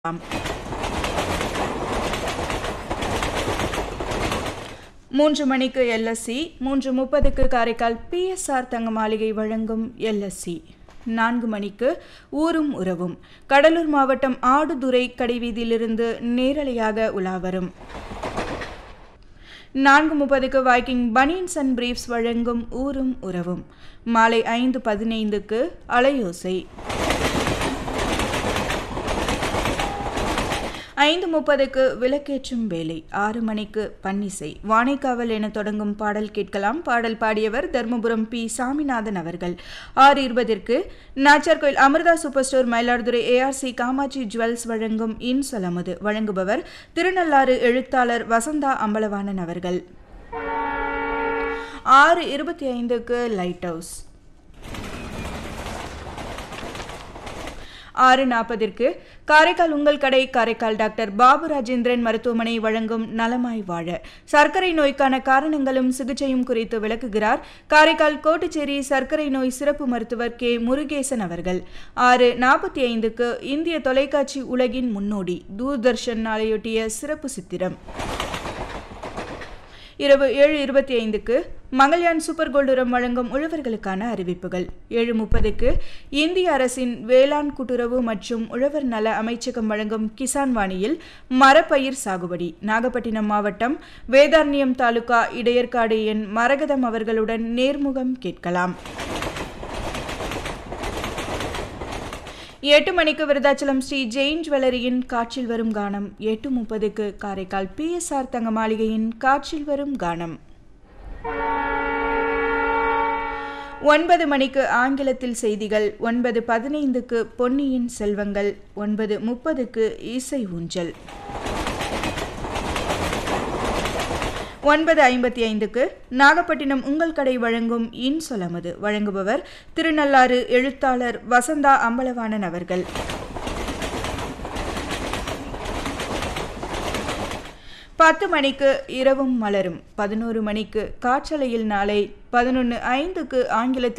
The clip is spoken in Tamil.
ஆம். மூன்று மணிக்கு எல்எஸ்சி மூன்று முப்பதுக்கு காரைக்கால் பிஎஸ்ஆர் தங்க மாளிகை வழங்கும் எல்எஸ்சி நான்கு மணிக்கு ஊரும் உறவும் கடலூர் மாவட்டம் ஆடுதுறை கடைவீதியிலிருந்து நேரலையாக உலாவரும் நான்கு முப்பதுக்கு வைக்கிங் பனியன்ஸ் அண்ட் பிரீஃப்ஸ் வழங்கும் ஊரும் உறவும் மாலை ஐந்து பதினைந்துக்கு அலையோசை ஐந்து முப்பதுக்கு விளக்கேற்றும் வேலை ஆறு மணிக்கு பன்னிசை வானைக்காவல் என தொடங்கும் பாடல் கேட்கலாம் பாடல் பாடியவர் தர்மபுரம் பி சாமிநாதன் அவர்கள் ஆறு இருபதிற்கு Nachiarkoil Amritha super store Mayiladuthurai ARC Kamatchi jewels வழங்கும் இன்சொலமுது வழங்குபவர் திருநள்ளாறு எழுத்தாளர் வசந்தா அம்பலவாணன் அவர்கள் ஆறு இருபத்தி ஐந்துக்கு லைட் ஹவுஸ் ஆறு நாற்பதிற்கு காரைக்கால் உங்கள் கடை காரைக்கால் டாக்டர் பாபு ராஜேந்திரன் மருத்துவமனை வழங்கும் நலமாய் வாழ சர்க்கரை நோய்க்கான காரணங்களும் சிகிச்சையும் குறித்து விளக்குகிறார் காரைக்கால் கோட்டுச்சேரி சர்க்கரை நோய் சிறப்பு மருத்துவர் கே முருகேசன் அவர்கள் ஆறு நாற்பத்தி ஐந்துக்கு இந்திய தொலைக்காட்சி உலகின் முன்னோடி தூர்தர்ஷன் நாளையொட்டிய சிறப்பு சித்திரம் இரவு ஏழு இருபத்தி ஐந்துக்கு மங்கள்யான் சூப்பர் கோல்டுரம் வழங்கும் உழவர்களுக்கான அறிவிப்புகள் ஏழு முப்பதுக்கு இந்திய அரசின் வேளாண் கூட்டுறவு மற்றும் உழவர் நல அமைச்சகம் வழங்கும் கிசான் வாணியில் மரப்பயிர் சாகுபடி நாகப்பட்டினம் மாவட்டம் வேதாரண்யம் தாலுகா இடையர்காடு என் மரகதம் அவர்களுடன் நேர்முகம் கேட்கலாம் எட்டு மணிக்கு விருதாச்சலம் ஸ்ரீ ஜெயின் ஜுவல்லரியின் காற்றில் வரும் கானம் எட்டு முப்பதுக்கு காரைக்கால் பிஎஸ்ஆர் தங்க மாளிகையின் காற்றில் வரும் கானம் ஒன்பது மணிக்கு ஆங்கிலத்தில் செய்திகள் ஒன்பது பதினைந்துக்கு பொன்னியின் செல்வங்கள் ஒன்பது முப்பதுக்கு இசை ஊஞ்சல் ஒன்பது ஐம்பத்தி ஐந்துக்கு நாகப்பட்டினம் உங்கள் கடை வழங்கும் இன் சொலமது வழங்குபவர் திருநள்ளாறு எழுத்தாளர் வசந்தா அம்பலவாணன் அவர்கள் பத்து மணிக்கு இரவும் மலரும் பதினோரு மணிக்கு காற்றலையில் நாளை பதினொன்று ஐந்துக்கு ஆங்கிலத்தில்